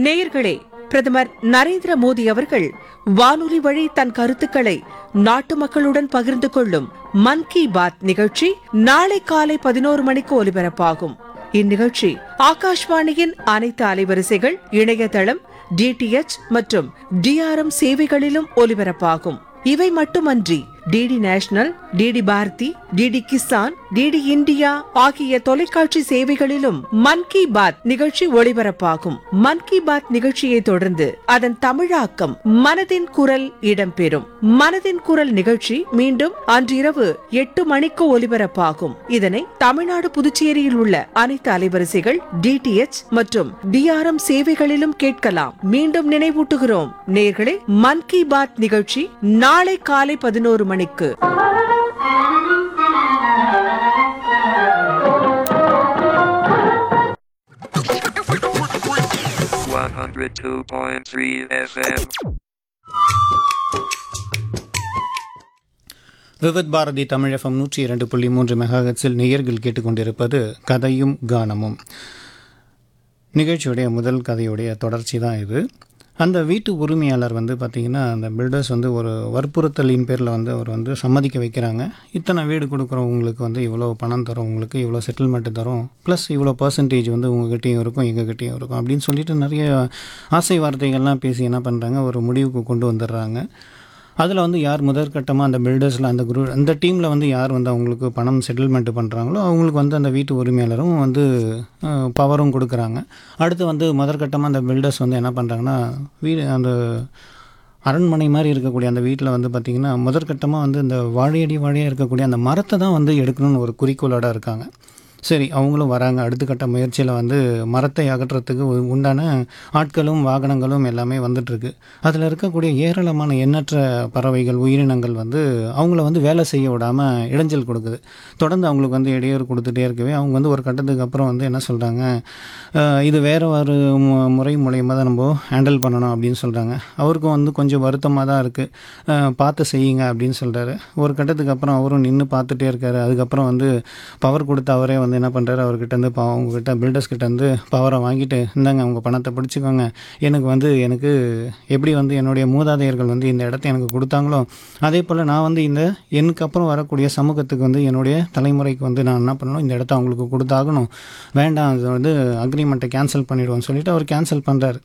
நேயர்களே பிரதமர் நரேந்திர மோடி அவர்கள் வானொலி வழி தன் கருத்துக்களை நாட்டு மக்களுடன் பகிர்ந்து கொள்ளும் மன் கி பாத் நிகழ்ச்சி நாளை காலை பதினோரு மணிக்கு ஒலிபரப்பாகும் இந்நிகழ்ச்சி ஆகாஷ்வாணியின் அனைத்து அலைவரிசைகள் இணையதளம் டிடிஎச் மற்றும் டிஆர்எம் சேவைகளிலும் ஒலிபரப்பாகும் இவை மட்டுமன்றி DD national DD Bharati DD Kisan DD India ஆகிய தொலைக்காட்சி சேவைகளிலும் மன் கி பாத் நிகழ்ச்சி ஒளிபரப்பாகும் மன் கி பாத் நிகழ்ச்சியை தொடர்ந்து அதன் தமிழாக்கம் மனதின் குரல் இடம்பெறும் மனதின் குரல் நிகழ்ச்சி மீண்டும் அன்றிரவு எட்டு மணிக்கு ஒலிபரப்பாகும் இதனை தமிழ்நாடு புதுச்சேரியில் உள்ள அனைத்து அலைவரிசைகள் டிடிஎச் மற்றும் டிஆர்எம் சேவைகளிலும் கேட்கலாம் மீண்டும் நினைவூட்டுகிறோம் நேர்களே மன் கி பாத் நிகழ்ச்சி நாளை காலை பதினோரு மணிக்கு 102.3 FM. விவித் பாரதி தமிழகம் நூற்றி இரண்டு புள்ளி மூன்று மெகாஹெட்ஸில் நேயர்கள் கேட்டுக்கொண்டிருப்பது கதையும் கானமும் நிகழ்ச்சியுடைய முதல் கதையுடைய தொடர்ச்சி தான் இது அந்த வீட்டு உரிமையாளர் வந்து பார்த்திங்கன்னா அந்த பில்டர்ஸ் வந்து ஒரு வற்புறுத்தலின் பேரில் வந்து அவர் வந்து சம்மதிக்க வைக்கிறாங்க இத்தனை வீடு கொடுக்குறவங்களுக்கு வந்து இவ்வளோ பணம் தரோம் உங்களுக்கு இவ்வளோ செட்டில்மெண்ட்டு தரோம் ப்ளஸ் இவ்வளோ பர்சன்டேஜ் வந்து உங்ககிட்டயும் இருக்கும் எங்ககிட்டயும் இருக்கும் அப்படின்னு சொல்லிட்டு நிறைய ஆசை வார்த்தைகள்லாம் பேசி என்ன பண்ணுறாங்க ஒரு முடிவுக்கு கொண்டு வந்துடுறாங்க அதில் வந்து யார் முதற்கட்டமாக அந்த பில்டர்ஸில் அந்த குரூப் அந்த டீமில் வந்து யார் வந்து அவங்களுக்கு பணம் செட்டில்மெண்ட் பண்ணுறாங்களோ அவங்களுக்கு வந்து அந்த வீட்டு உரிமையாளரும் வந்து பவரும் கொடுக்குறாங்க அடுத்து வந்து முதற்கட்டமாக அந்த பில்டர்ஸ் வந்து என்ன பண்ணுறாங்கன்னா வீடு அந்த அரண்மனை மாதிரி இருக்கக்கூடிய அந்த வீட்டில் வந்து பார்த்திங்கன்னா முதற்கட்டமாக வந்து இந்த வாழையடி வாழையாக இருக்கக்கூடிய அந்த மரத்தை தான் வந்து எடுக்கணும்னு ஒரு குறிக்கோளோட இருக்காங்க சரி அவங்களும் வராங்க அடுத்த கட்ட முயற்சியில் வந்து மரத்தை அகற்றுறதுக்கு உ- உண்டான ஆட்களும் வாகனங்களும் எல்லாமே வந்துட்டுருக்கு அதில் இருக்கக்கூடிய ஏராளமான எண்ணற்ற பறவைகள் உயிரினங்கள் வந்து அவங்கள வந்து வேலை செய்ய விடாமல் இடைஞ்சல் கொடுக்குது தொடர்ந்து அவங்களுக்கு வந்து இடையூறு கொடுத்துட்டே இருக்கவே அவங்க வந்து ஒரு கட்டத்துக்கு அப்புறம் வந்து என்ன சொல்கிறாங்க இது வேற ஒரு மு- முறை மூலயமா தான் நம்ம ஹேண்டில் பண்ணணும் அப்படின்னு சொல்கிறாங்க அவருக்கும் வந்து கொஞ்சம் வருத்தமாக தான் இருக்குது பார்த்து செய்யுங்க அப்படின்னு சொல்கிறாரு ஒரு கட்டத்துக்கு அப்புறம் அவரும் நின்று பார்த்துட்டே இருக்காரு அதுக்கப்புறம் வந்து பவர் கொடுத்து அவரே வந்து என்ன பண்ணுறாரு அவர்கிட்ட இருந்து பா அவங்ககிட்ட பில்டர்ஸ் கிட்ட இருந்து பவரை வாங்கிட்டு இந்தாங்க உங்கள் பணத்தை பிடிச்சிக்கோங்க எனக்கு வந்து எனக்கு எப்படி வந்து என்னுடைய மூதாதையர்கள் வந்து இந்த இடத்த எனக்கு கொடுத்தாங்களோ அதே போல் நான் வந்து இந்த எனக்கு அப்புறம் வரக்கூடிய சமூகத்துக்கு வந்து என்னுடைய தலைமுறைக்கு வந்து நான் என்ன பண்ணணும் இந்த இடத்த அவங்களுக்கு கொடுத்தாகணும் வேண்டாம் அது வந்து அக்ரிமெண்ட்டை கேன்சல் பண்ணிவிடுவோம்னு சொல்லிட்டு அவர் கேன்சல் பண்ணுறாரு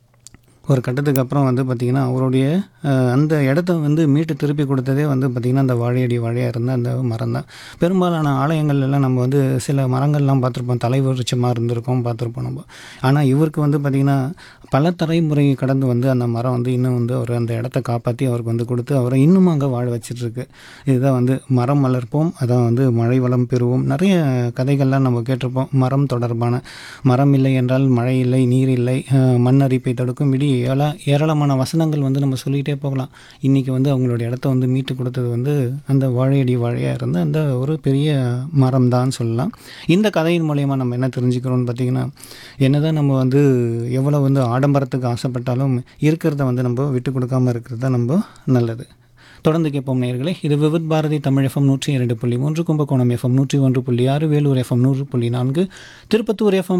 ஒரு கட்டத்துக்கு அப்புறம் வந்து பார்த்திங்கன்னா அவருடைய அஹ், அந்த இடத்த வந்து மீட்டு திருப்பி கொடுத்ததே வந்து பார்த்திங்கன்னா அந்த வாழையடி வாழையாக இருந்த அந்த மரம் தான் பெரும்பாலான ஆலயங்கள் எல்லாம் நம்ம வந்து சில மரங்கள்லாம் பார்த்துருப்போம் தலைவிருச்சமாக இருந்திருக்கோம் பார்த்துருப்போம் நம்ம ஆனால் இவருக்கு வந்து பார்த்திங்கன்னா பல தலைமுறை கடந்து வந்து அந்த மரம் வந்து இன்னும் வந்து அவர் அந்த இடத்த காப்பாற்றி அவருக்கு வந்து கொடுத்து அவரை இன்னும் அங்கே வாழ வச்சிட்ருக்கு இதுதான் வந்து மரம் வளர்ப்போம் அதான் வந்து மழை வளம் பெறுவோம் நிறைய கதைகள்லாம் நம்ம கேட்டிருப்போம் மரம் தொடர்பான மரம் இல்லை என்றால் மழை இல்லை நீர் இல்லை அஹ், மண் அரிப்பை தடுக்கும் விடி ஏழா ஏராளமான வசனங்கள் வந்து நம்ம சொல்லிகிட்டே போகலாம் இன்றைக்கி வந்து அவங்களுடைய இடத்த வந்து மீட்டு கொடுத்தது வந்து அந்த வாழையடி வாழையாக இருந்த அந்த ஒரு பெரிய மரம் தான் சொல்லலாம் இந்த கதையின் மூலயமா நம்ம என்ன தெரிஞ்சுக்கிறோம்னு பார்த்திங்கன்னா என்னதான் நம்ம வந்து எவ்வளோ வந்து ஆடம்பரத்துக்கு ஆசைப்பட்டாலும் இருக்கிறத வந்து நம்ம விட்டு கொடுக்காம இருக்கிறது தான் நம்ம நல்லது தொடர்ந்து கேட்போம் நேயர்களே இது விவித் பாரதி தமிழ் எஃப்எம் நூற்றி இரண்டு புள்ளி மூன்று கும்பகோணம் எஃப்எம் நூற்றி ஒன்று புள்ளி ஆறு வேலூர் எஃப்எம் நூறு புள்ளி நான்கு திருப்பத்தூர் எஃப்எம்